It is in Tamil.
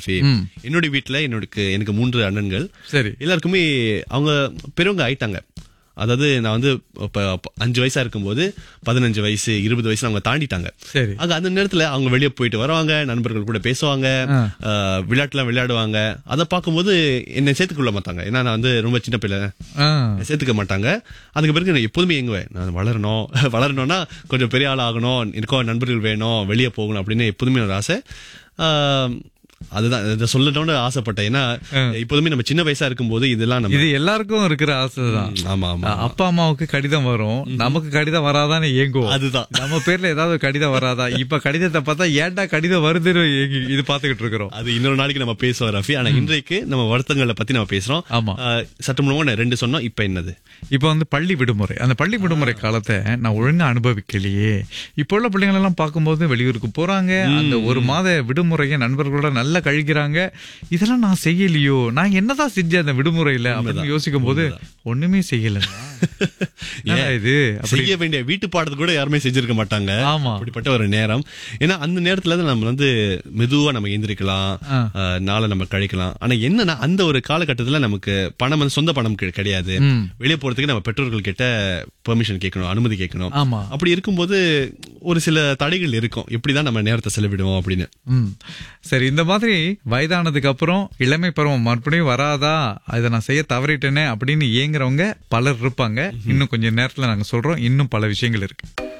ரஃபி ம். என்னுடைய வீட்டுல என்னோட எனக்கு மூன்று அண்ணன்கள் சரி எல்லாருக்குமே அவங்க பெரியவங்க ஆயிட்டாங்க அதாவது நான் வந்து இப்ப அப்ப அஞ்சு வயசா இருக்கும்போது பதினஞ்சு வயசு இருபது வயசு அவங்க தாண்டிட்டாங்க சரி அங்க அந்த நேரத்துல அவங்க வெளியே போயிட்டு வருவாங்க நண்பர்கள் கூட பேசுவாங்க ஆ. ஆஹ், விளையாட்டுலாம் விளையாடுவாங்க அதை பார்க்கும்போது என்னை சேர்த்துக்கொள்ள மாட்டாங்க ஏன்னா நான் வந்து ரொம்ப சின்ன பிள்ளை ஆ சேர்த்துக்க மாட்டாங்க அதுக்கு பிறகு நான் எப்போதுமே எங்குவேன் நான் வளரணும் வளரணும்னா கொஞ்சம் பெரிய ஆள் ஆகணும் இருக்கோ நண்பர்கள் வேணும் வெளியே போகணும் அப்படின்னு எப்போதுமே ஒரு ஆசை ஆஹ், அதுதான் இதை சொல்லணும்னு ஆசைப்பட்டேன் ஏன்னா எப்போதுமே நம்ம சின்ன வயசா இருக்கும்போது இதெல்லாம் நம்ம இது எல்லாருக்கும் இருக்கிற ஆசைதான் ஆமா ஆமா அப்பா அம்மாவுக்கு கடிதம் வரும் நமக்கு கடிதம் வராதான்னு ஏங்குவோம் அதுதான் நம்ம பேர்ல ஏதாவது கடிதம் வராதா இப்ப கடிதத்தை பார்த்தா ஏன்டா கடிதம் வருதுன்னு ஏங்கி- இது பாத்துக்கிட்டு இருக்கிறோம் அது இன்னொரு நாளைக்கு நம்ம பேசுவோம் ரஃபி ஆனா இன்றைக்கு நம்ம வருத்தங்களை பத்தி நம்ம பேசுறோம் ஆமா. ஆஹ், சற்று முன்னே ரெண்டு சொன்னோம் இப்ப என்னது இப்ப வந்து பள்ளி விடுமுறை அந்த பள்ளி விடுமுறை காலத்தை நான் ஒழுங்கா அனுபவிக்கலையே இப்போ உள்ள பிள்ளைங்க எல்லாம் பார்க்கும்போது வெளியூருக்கு போறாங்க அந்த ஒரு மாத விடுமுறையை நண்பர்களோட நல்லா கழிக்கிறாங்க இதெல்லாம் நான் செய்யலையோ நான் என்னதான் செஞ்சேன் அந்த விடுமுறையில அப்படின்னு யோசிக்கும் போது ஒண்ணுமே செய்யல என்னடா இது அப்படி செய்ய வேண்டிய வீட்டு பாடத்தை கூட யாருமே செஞ்சிருக்க மாட்டாங்க ஆமா அப்படிப்பட்ட ஒரு நேரம் ஏன்னா அந்த நேரத்துல தான் நம்ம வந்து மெதுவா நம்ம எந்திரிக்கலாம் ஆ. ஆஹ், நாளை நம்ம கழிக்கலாம் ஆனா என்னன்னா அந்த ஒரு காலகட்டத்துல நமக்கு பணம் வந்து சொந்த பணம் கிடை- கிடையாது ம். வெளியே போறதுக்கு நம்ம பெற்றோர்கள் கிட்ட பெர்மிஷன் கேட்கணும் அனுமதி கேட்கணும் ஆமா அப்படி இருக்கும்போது ஒரு சில தடைகள் இருக்கும் எப்படிதான் நம்ம நேரத்தை செலவிடுவோம் அப்படின்னு ம் சரி இந்த மாதிரி வயதானதுக்கு அப்புறம் இளமை பருவம் மறுபடியும் வராதா இதை நான் செய்ய தவறிட்டேனே அப்படின்னு ஏங்குறவங்க பலர் இருப்பாங்க இன்னும் கொஞ்சம் நேரத்துல நாங்க சொல்றோம் இன்னும் பல விஷயங்கள் இருக்கு